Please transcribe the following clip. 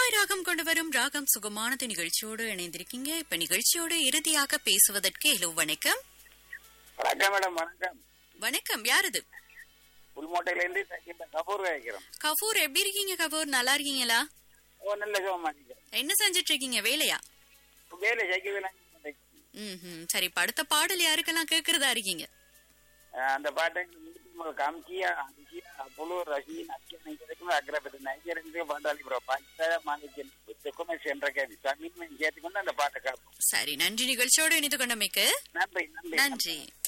செவ்வாய் ராகம் கொண்டு வரும் ராகம் சுகமானது நிகழ்ச்சியோடு இணைந்திருக்கீங்க இப்ப நிகழ்ச்சியோடு இறுதியாக பேசுவதற்கு ஹலோ வணக்கம் வணக்கம் மேடம் வணக்கம் வணக்கம் யாரது புல்மோட்டையில இருந்து தைக்கின்ற கபூர் வைக்கிறோம் கபூர் எப்படி இருக்கீங்க கபூர் நல்லா இருக்கீங்களா ஓ நல்ல சுகமா இருக்கிறோம் என்ன செஞ்சிட்டு இருக்கீங்க வேலையா வேலை சைக்கிள் வேலை ம் சரி இப்ப அடுத்த பாடல் யாருக்கெல்லாம் கேக்குறதா இருக்கீங்க அந்த பாட்டை காமிச்சியா அமிச்சியா புழு ரஷீன் அக்கிய நைக்கிறதுக்கும் அக்ரபத்து நைக்கிறதுக்கு பாட்டாளி ப்ரோ பஞ்ச மாணிக்கன் புத்தகமே சென்ற கேள்வி தமிழ் சேர்த்துக்கொண்டு அந்த பாட்டை கேட்போம் சரி நன்றி நிகழ்ச்சியோடு இணைந்து கொண்டமைக்கு நன்றி நன்றி நன்றி